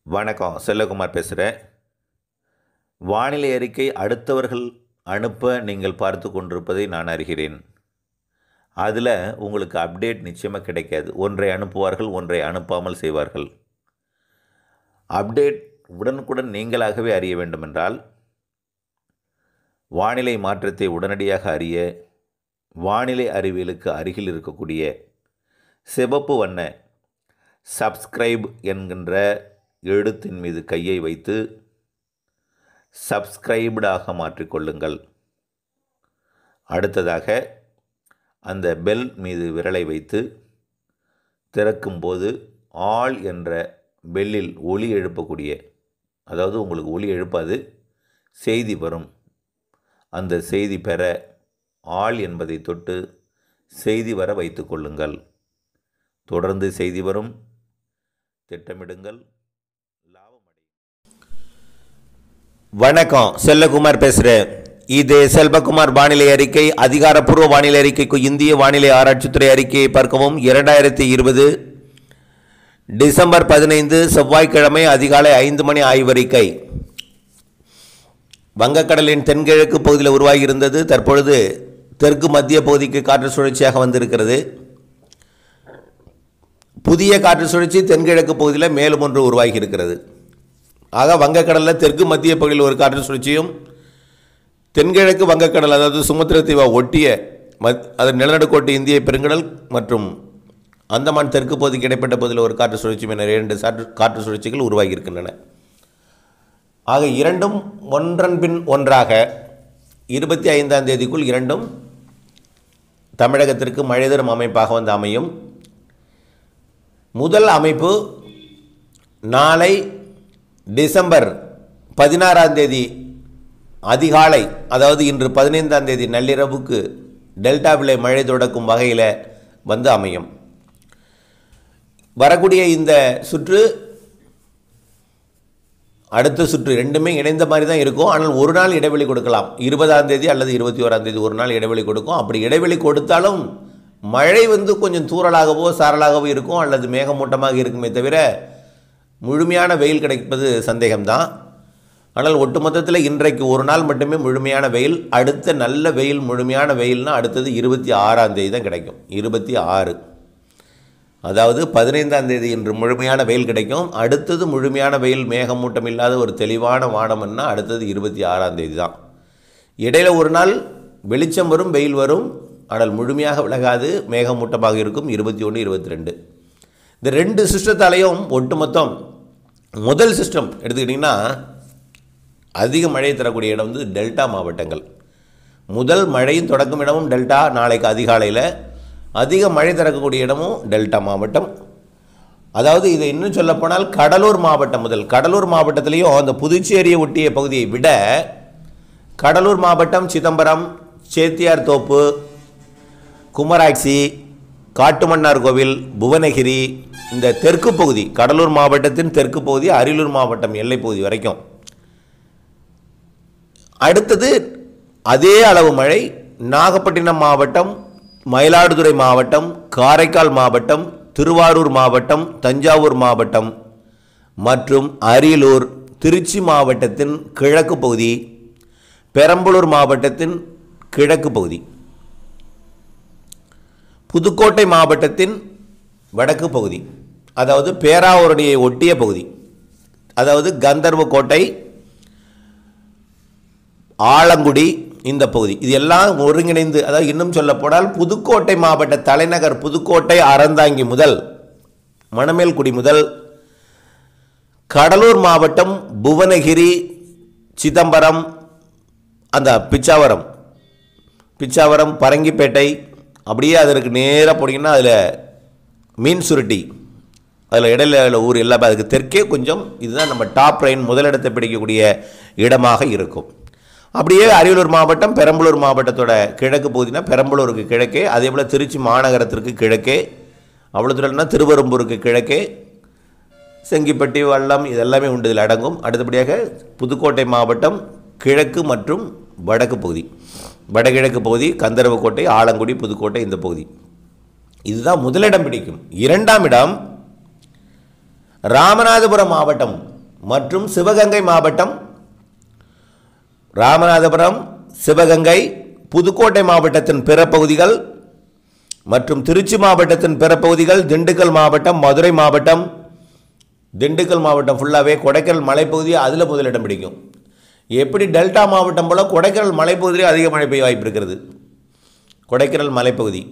வணக்கம் செல்லகுமார் பேசுகிறேன் வானிலை அறிக்கை அடுத்தவர்கள் அனுப்ப நீங்கள் பார்த்து கொண்டிருப்பதை நான் அறிகிறேன் அதில் உங்களுக்கு அப்டேட் நிச்சயமாக கிடைக்காது ஒன்றை அனுப்புவார்கள் ஒன்றை அனுப்பாமல் செய்வார்கள் அப்டேட் உடனுக்குடன் நீங்களாகவே அறிய வேண்டுமென்றால் வானிலை மாற்றத்தை உடனடியாக அறிய வானிலை அறிவியலுக்கு அருகில் இருக்கக்கூடிய சிவப்பு வண்ண சப்ஸ்கிரைப் என்கின்ற எழுத்தின் மீது கையை வைத்து சப்ஸ்கிரைப்டாக மாற்றிக்கொள்ளுங்கள் அடுத்ததாக அந்த பெல் மீது விரலை வைத்து திறக்கும்போது ஆல் என்ற பெல்லில் ஒலி எழுப்பக்கூடிய அதாவது உங்களுக்கு ஒலி எழுப்பாது செய்தி வரும் அந்த செய்தி பெற ஆள் என்பதை தொட்டு செய்தி வர வைத்து கொள்ளுங்கள் தொடர்ந்து செய்தி வரும் திட்டமிடுங்கள் லாபம் வணக்கம் செல்லகுமார் பேசுகிறேன் இது செல்வகுமார் வானிலை அறிக்கை அதிகாரப்பூர்வ வானிலை அறிக்கைக்கு இந்திய வானிலை ஆராய்ச்சித்துறை அறிக்கையை பார்க்கவும் இரண்டாயிரத்தி இருபது டிசம்பர் பதினைந்து செவ்வாய்க்கிழமை அதிகாலை ஐந்து மணி ஆய்வறிக்கை வங்கக்கடலின் தென்கிழக்கு பகுதியில் உருவாகியிருந்தது தற்பொழுது தெற்கு மத்திய பகுதிக்கு காற்று சுழற்சியாக வந்திருக்கிறது புதிய காற்று சுழற்சி தென்கிழக்கு பகுதியில் மேலும் ஒன்று உருவாகி இருக்கிறது ஆக வங்கக்கடலில் தெற்கு மத்திய பகுதியில் ஒரு காற்று சுழற்சியும் தென்கிழக்கு வங்கக்கடல் அதாவது சுமத்திரத்தீவை ஒட்டிய மத் அது நிலநடுக்கோட்டு இந்திய பெருங்கடல் மற்றும் அந்தமான் தெற்கு பகுதிக்கு இடைப்பட்ட பகுதியில் ஒரு காற்று சுழற்சி என இரண்டு சாற்று காற்று சுழற்சிகள் உருவாகி இருக்கின்றன ஆக இரண்டும் ஒன்றன் பின் ஒன்றாக இருபத்தி ஐந்தாம் தேதிக்குள் இரண்டும் தமிழகத்திற்கு மழை தரும் அமைப்பாக வந்து அமையும் முதல் அமைப்பு நாளை டிசம்பர் பதினாறாம் தேதி அதிகாலை அதாவது இன்று பதினைந்தாம் தேதி நள்ளிரவுக்கு டெல்டாவிலே மழை தொடக்கும் வகையில் வந்து அமையும் வரக்கூடிய இந்த சுற்று அடுத்த சுற்று ரெண்டுமே இணைந்த மாதிரி தான் இருக்கும் ஆனால் ஒரு நாள் இடைவெளி கொடுக்கலாம் இருபதாம் தேதி அல்லது இருபத்தி ஓராம் தேதி ஒரு நாள் இடைவெளி கொடுக்கும் அப்படி இடைவெளி கொடுத்தாலும் மழை வந்து கொஞ்சம் தூறலாகவோ சாரலாகவோ இருக்கும் அல்லது மேகமூட்டமாக இருக்குமே தவிர முழுமையான வெயில் கிடைப்பது சந்தேகம்தான் ஆனால் ஒட்டுமொத்தத்தில் இன்றைக்கு ஒரு நாள் மட்டுமே முழுமையான வெயில் அடுத்த நல்ல வெயில் முழுமையான வெயில்னால் அடுத்தது இருபத்தி ஆறாம் தேதி தான் கிடைக்கும் இருபத்தி ஆறு அதாவது பதினைந்தாம் தேதி இன்று முழுமையான வெயில் கிடைக்கும் அடுத்தது முழுமையான வெயில் மேகமூட்டம் இல்லாத ஒரு தெளிவான வானம்னா அடுத்தது இருபத்தி ஆறாம் தேதி தான் இடையில ஒரு நாள் வெளிச்சம் வரும் வெயில் வரும் ஆனால் முழுமையாக விலகாது மேகமூட்டமாக இருக்கும் இருபத்தி ஒன்று இருபத்தி ரெண்டு இந்த ரெண்டு சிஸ்டத்தாலையும் ஒட்டுமொத்தம் முதல் சிஸ்டம் எடுத்துக்கிட்டிங்கன்னா அதிக மழை தரக்கூடிய இடம் வந்து டெல்டா மாவட்டங்கள் முதல் மழையின் தொடக்கும் இடமும் டெல்டா நாளைக்கு அதிகாலையில் அதிக மழை திறக்கக்கூடிய இடமும் டெல்டா மாவட்டம் அதாவது இதை இன்னும் சொல்லப்போனால் கடலூர் மாவட்டம் முதல் கடலூர் மாவட்டத்திலையும் அந்த புதுச்சேரியை ஒட்டிய பகுதியை விட கடலூர் மாவட்டம் சிதம்பரம் சேத்தியார் தோப்பு குமராட்சி காட்டுமன்னார் கோவில் புவனகிரி இந்த தெற்கு பகுதி கடலூர் மாவட்டத்தின் தெற்கு பகுதி அரியலூர் மாவட்டம் எல்லை பகுதி வரைக்கும் அடுத்தது அதே அளவு மழை நாகப்பட்டினம் மாவட்டம் மயிலாடுதுறை மாவட்டம் காரைக்கால் மாவட்டம் திருவாரூர் மாவட்டம் தஞ்சாவூர் மாவட்டம் மற்றும் அரியலூர் திருச்சி மாவட்டத்தின் கிழக்கு பகுதி பெரம்பலூர் மாவட்டத்தின் கிழக்கு பகுதி புதுக்கோட்டை மாவட்டத்தின் வடக்கு பகுதி அதாவது பேராவூருடைய ஒட்டிய பகுதி அதாவது கந்தர்வ கோட்டை ஆலங்குடி இந்த பகுதி இது எல்லாம் ஒருங்கிணைந்து அதாவது இன்னும் சொல்லப்போனால் புதுக்கோட்டை மாவட்ட தலைநகர் புதுக்கோட்டை அறந்தாங்கி முதல் மணமேல்குடி முதல் கடலூர் மாவட்டம் புவனகிரி சிதம்பரம் அந்த பிச்சாவரம் பிச்சாவரம் பரங்கிப்பேட்டை அப்படியே அதற்கு நேராக போனீங்கன்னா அதில் மீன் சுருட்டி அதில் இடையில ஊர் எல்லாமே அதுக்கு தெற்கே கொஞ்சம் இதுதான் நம்ம டாப் ரைன் முதலிடத்தை பிடிக்கக்கூடிய இடமாக இருக்கும் அப்படியே அரியலூர் மாவட்டம் பெரம்பலூர் மாவட்டத்தோட கிழக்கு பகுதினா பெரம்பலூருக்கு கிழக்கே அதே போல் திருச்சி மாநகரத்திற்கு கிழக்கே அவ்வளோ தூரம்னா திருவரம்பூருக்கு கிழக்கே செங்கிப்பட்டி வல்லம் இதெல்லாமே உண்டு இதில் அடங்கும் அடுத்தபடியாக புதுக்கோட்டை மாவட்டம் கிழக்கு மற்றும் வடக்கு பகுதி வடகிழக்கு பகுதி கந்தரவக்கோட்டை ஆலங்குடி புதுக்கோட்டை இந்த பகுதி இதுதான் முதலிடம் பிடிக்கும் இரண்டாம் இடம் ராமநாதபுரம் மாவட்டம் மற்றும் சிவகங்கை மாவட்டம் ராமநாதபுரம் சிவகங்கை புதுக்கோட்டை மாவட்டத்தின் பிற பகுதிகள் மற்றும் திருச்சி மாவட்டத்தின் பிற பகுதிகள் திண்டுக்கல் மாவட்டம் மதுரை மாவட்டம் திண்டுக்கல் மாவட்டம் ஃபுல்லாகவே கொடைக்கானல் மலைப்பகுதி அதில் முதலிடம் பிடிக்கும் எப்படி டெல்டா மாவட்டம் போல் கொடைக்கானல் மலைப்பகுதியிலே அதிக மழை பெய்ய வாய்ப்பு இருக்கிறது கொடைக்கானல் மலைப்பகுதி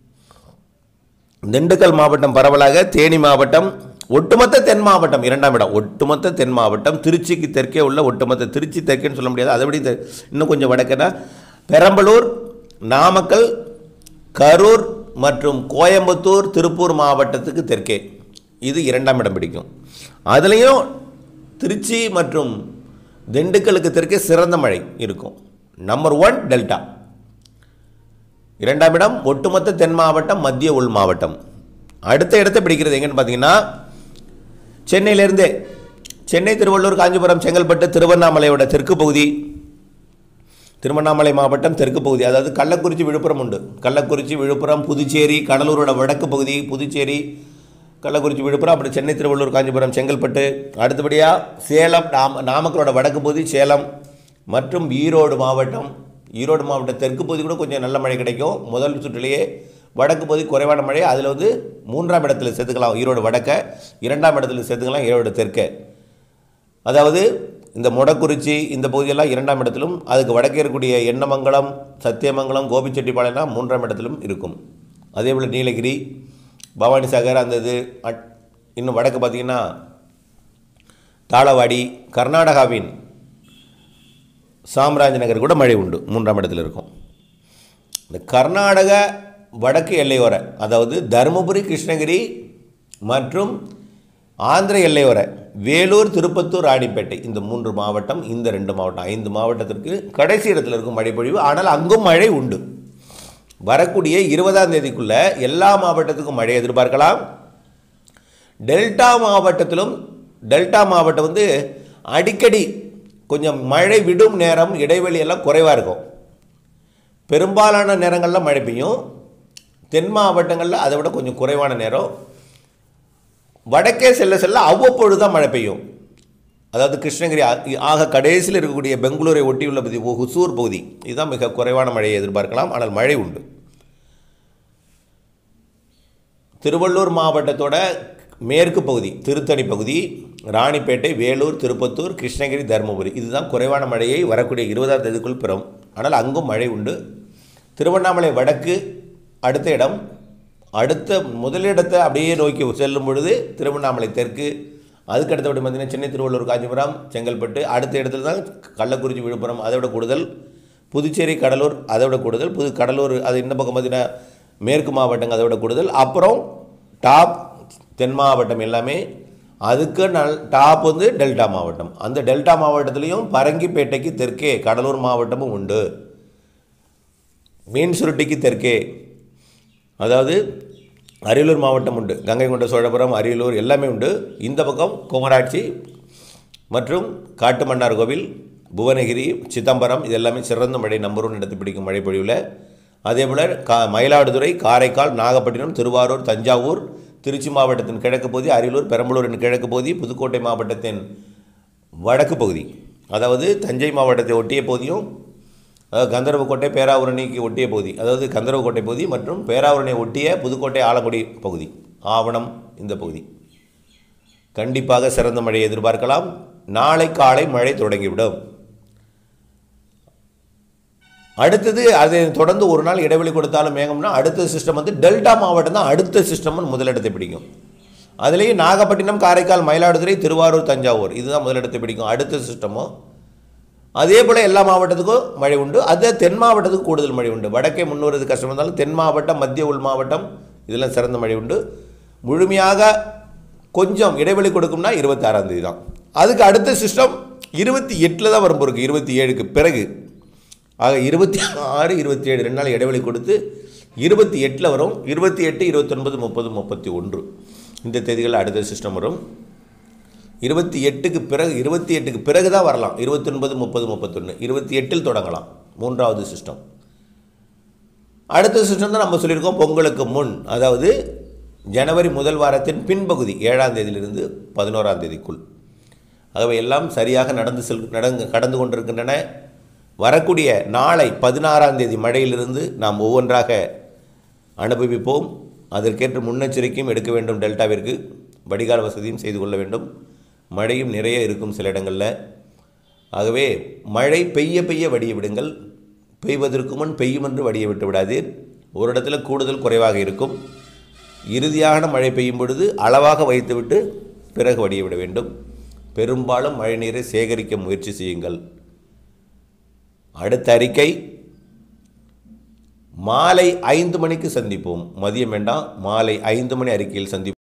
திண்டுக்கல் மாவட்டம் பரவலாக தேனி மாவட்டம் ஒட்டுமொத்த தென் மாவட்டம் இரண்டாம் இடம் ஒட்டுமொத்த தென் மாவட்டம் திருச்சிக்கு தெற்கே உள்ள ஒட்டுமொத்த திருச்சி தெற்கேன்னு சொல்ல முடியாது அதை விட தெ- இன்னும் கொஞ்சம் வடக்குன்னா பெரம்பலூர் நாமக்கல் கரூர் மற்றும் கோயம்புத்தூர் திருப்பூர் மாவட்டத்துக்கு தெற்கே இது இரண்டாம் இடம் பிடிக்கும் அதுலேயும் திருச்சி மற்றும் திண்டுக்கலுக்கு தெற்கே சிறந்த மழை இருக்கும் நம்பர் ஒன் டெல்டா இரண்டாம் இடம் ஒட்டுமொத்த தென் மாவட்டம் மத்திய உள் மாவட்டம் அடுத்த இடத்தை பிடிக்கிறது எங்கன்னு பார்த்தீங்கன்னா சென்னையிலேருந்தே சென்னை திருவள்ளூர் காஞ்சிபுரம் செங்கல்பட்டு திருவண்ணாமலையோட தெற்கு பகுதி திருவண்ணாமலை மாவட்டம் தெற்கு பகுதி அதாவது கள்ளக்குறிச்சி விழுப்புரம் உண்டு கள்ளக்குறிச்சி விழுப்புரம் புதுச்சேரி கடலூரோட வடக்கு பகுதி புதுச்சேரி கள்ளக்குறிச்சி விழுப்புரம் அப்புறம் சென்னை திருவள்ளூர் காஞ்சிபுரம் செங்கல்பட்டு அடுத்தபடியாக சேலம் நாம நாமக்கலோட வடக்கு பகுதி சேலம் மற்றும் ஈரோடு மாவட்டம் ஈரோடு மாவட்ட தெற்கு பகுதி கூட கொஞ்சம் நல்ல மழை கிடைக்கும் முதல் சுற்றிலேயே வடக்கு பகுதி குறைவான மழை அதில் வந்து மூன்றாம் இடத்துல சேர்த்துக்கலாம் ஈரோடு வடக்க இரண்டாம் இடத்துல சேர்த்துக்கலாம் ஈரோடு தெற்க அதாவது இந்த மொடக்குறிச்சி இந்த பகுதியெல்லாம் இரண்டாம் இடத்திலும் அதுக்கு வடக்கே இருக்கக்கூடிய எண்ணமங்கலம் சத்தியமங்கலம் கோபிச்செட்டிப்பாளையம்லாம் மூன்றாம் இடத்திலும் இருக்கும் அதே போல் நீலகிரி பவானி சாகர் அந்த இது அட்- இன்னும் வடக்கு பார்த்திங்கன்னா தாளவாடி கர்நாடகாவின் சாம்ராஜ் நகர் கூட மழை உண்டு மூன்றாம் இடத்துல இருக்கும் இந்த கர்நாடக வடக்கு எல்லையோர அதாவது தருமபுரி கிருஷ்ணகிரி மற்றும் ஆந்திர எல்லையோர வேலூர் திருப்பத்தூர் ராணிப்பேட்டை இந்த மூன்று மாவட்டம் இந்த ரெண்டு மாவட்டம் ஐந்து மாவட்டத்திற்கு கடைசி இடத்துல இருக்கும் மழை பொழிவு ஆனால் அங்கும் மழை உண்டு வரக்கூடிய இருபதாம் தேதிக்குள்ள எல்லா மாவட்டத்துக்கும் மழை எதிர்பார்க்கலாம் டெல்டா மாவட்டத்திலும் டெல்டா மாவட்டம் வந்து அடிக்கடி கொஞ்சம் மழை விடும் நேரம் இடைவெளி எல்லாம் குறைவாக இருக்கும் பெரும்பாலான நேரங்களில் மழை பெய்யும் தென் மாவட்டங்களில் அதை விட கொஞ்சம் குறைவான நேரம் வடக்கே செல்ல செல்ல அவ்வப்பொழுது தான் மழை பெய்யும் அதாவது கிருஷ்ணகிரி ஆ- ஆக கடைசியில் இருக்கக்கூடிய பெங்களூரை ஒட்டியுள்ள பகுதி ஒ- ஹுசூர் பகுதி இதுதான் மிக குறைவான மழையை எதிர்பார்க்கலாம் ஆனால் மழை உண்டு திருவள்ளூர் மாவட்டத்தோட மேற்கு பகுதி திருத்தணி பகுதி ராணிப்பேட்டை வேலூர் திருப்பத்தூர் கிருஷ்ணகிரி தருமபுரி இதுதான் குறைவான மழையை வரக்கூடிய இருபதாம் தேதிக்குள் பெறும் ஆனால் அங்கும் மழை உண்டு திருவண்ணாமலை வடக்கு அடுத்த இடம் அடுத்த முதலிடத்தை அப்படியே நோக்கி செல்லும் பொழுது திருவண்ணாமலை தெற்கு அதுக்கு அடுத்தபடி பார்த்தீங்கன்னா சென்னை திருவள்ளூர் காஞ்சிபுரம் செங்கல்பட்டு அடுத்த இடத்துல தான் கள்ளக்குறிச்சி விழுப்புரம் அதை விட கூடுதல் புதுச்சேரி கடலூர் அதை விட கூடுதல் புது கடலூர் அது இந்த பக்கம் பார்த்தீங்கன்னா மேற்கு மாவட்டங்கள் அதை விட கூடுதல் அப்புறம் டாப் தென் மாவட்டம் எல்லாமே அதுக்கு நல் டாப் வந்து டெல்டா மாவட்டம் அந்த டெல்டா மாவட்டத்திலையும் பரங்கிப்பேட்டைக்கு தெற்கே கடலூர் மாவட்டமும் உண்டு மீன் சுருட்டிக்கு தெற்கே அதாவது அரியலூர் மாவட்டம் உண்டு கங்கை கொண்ட சோழபுரம் அரியலூர் எல்லாமே உண்டு இந்த பக்கம் குமராட்சி மற்றும் காட்டுமன்னார் கோவில் புவனகிரி சிதம்பரம் இது எல்லாமே சிறந்த மழை நம்பர் ஒன் எடுத்து பிடிக்கும் மழை பொழிவில் அதே போல் கா மயிலாடுதுறை காரைக்கால் நாகப்பட்டினம் திருவாரூர் தஞ்சாவூர் திருச்சி மாவட்டத்தின் கிழக்கு பகுதி அரியலூர் பெரம்பலூரின் கிழக்கு பகுதி புதுக்கோட்டை மாவட்டத்தின் வடக்கு பகுதி அதாவது தஞ்சை மாவட்டத்தை ஒட்டிய பகுதியும் அதாவது கந்தர்வக்கோட்டை பேராவூரணிக்கு ஒட்டிய பகுதி அதாவது கந்தர்வக்கோட்டை பகுதி மற்றும் பேராவூரணி ஒட்டிய புதுக்கோட்டை ஆலங்குடி பகுதி ஆவணம் இந்த பகுதி கண்டிப்பாக சிறந்த மழையை எதிர்பார்க்கலாம் நாளை காலை மழை தொடங்கிவிடும் அடுத்தது அதை தொடர்ந்து ஒரு நாள் இடைவெளி கொடுத்தாலும் மேகம்னா அடுத்த சிஸ்டம் வந்து டெல்டா மாவட்டம் தான் அடுத்த சிஸ்டம்னு முதலிடத்தை பிடிக்கும் அதுலேயும் நாகப்பட்டினம் காரைக்கால் மயிலாடுதுறை திருவாரூர் தஞ்சாவூர் இதுதான் முதலிடத்தை பிடிக்கும் அடுத்த சிஸ்டமும் அதே போல் எல்லா மாவட்டத்துக்கும் மழை உண்டு அதே தென் மாவட்டத்துக்கு கூடுதல் மழை உண்டு வடக்கே முன்னுறது கஷ்டம் இருந்தாலும் தென் மாவட்டம் மத்திய உள் மாவட்டம் இதெல்லாம் சிறந்த மழை உண்டு முழுமையாக கொஞ்சம் இடைவெளி கொடுக்கும்னா இருபத்தாறாம் தேதி தான் அதுக்கு அடுத்த சிஸ்டம் இருபத்தி எட்டில் தான் வரும் பொருக்கு இருபத்தி ஏழுக்கு பிறகு ஆக இருபத்தி ஆறு இருபத்தி ஏழு ரெண்டு நாள் இடைவெளி கொடுத்து இருபத்தி எட்டில் வரும் இருபத்தி எட்டு இருபத்தொன்பது முப்பது முப்பத்தி ஒன்று இந்த தேதிகளில் அடுத்த சிஸ்டம் வரும் இருபத்தி எட்டுக்கு பிறகு இருபத்தி எட்டுக்கு பிறகு தான் வரலாம் இருபத்தொன்பது முப்பது முப்பத்தொன்று இருபத்தி எட்டில் தொடங்கலாம் மூன்றாவது சிஸ்டம் அடுத்த சிஸ்டம் தான் நம்ம சொல்லியிருக்கோம் பொங்கலுக்கு முன் அதாவது ஜனவரி முதல் வாரத்தின் பின்பகுதி ஏழாம் தேதியிலிருந்து பதினோராம் தேதிக்குள் ஆகவே எல்லாம் சரியாக நடந்து செல் நடந்து கடந்து கொண்டிருக்கின்றன வரக்கூடிய நாளை பதினாறாம் தேதி மழையிலிருந்து நாம் ஒவ்வொன்றாக அனுபவிப்போம் அதற்கேற்ற முன்னெச்சரிக்கையும் எடுக்க வேண்டும் டெல்டாவிற்கு வடிகால் வசதியும் செய்து கொள்ள வேண்டும் மழையும் நிறைய இருக்கும் சில இடங்களில் ஆகவே மழை பெய்ய பெய்ய வடிய விடுங்கள் பெய்வதற்கு முன் பெய்யும் என்று வடிய விட்டு விடாதீர் ஒரு இடத்துல கூடுதல் குறைவாக இருக்கும் இறுதியான மழை பெய்யும் பொழுது அளவாக வைத்துவிட்டு பிறகு வடிய விட வேண்டும் பெரும்பாலும் மழைநீரை சேகரிக்க முயற்சி செய்யுங்கள் அடுத்த அறிக்கை மாலை ஐந்து மணிக்கு சந்திப்போம் மதியம் வேண்டாம் மாலை ஐந்து மணி அறிக்கையில் சந்திப்போம்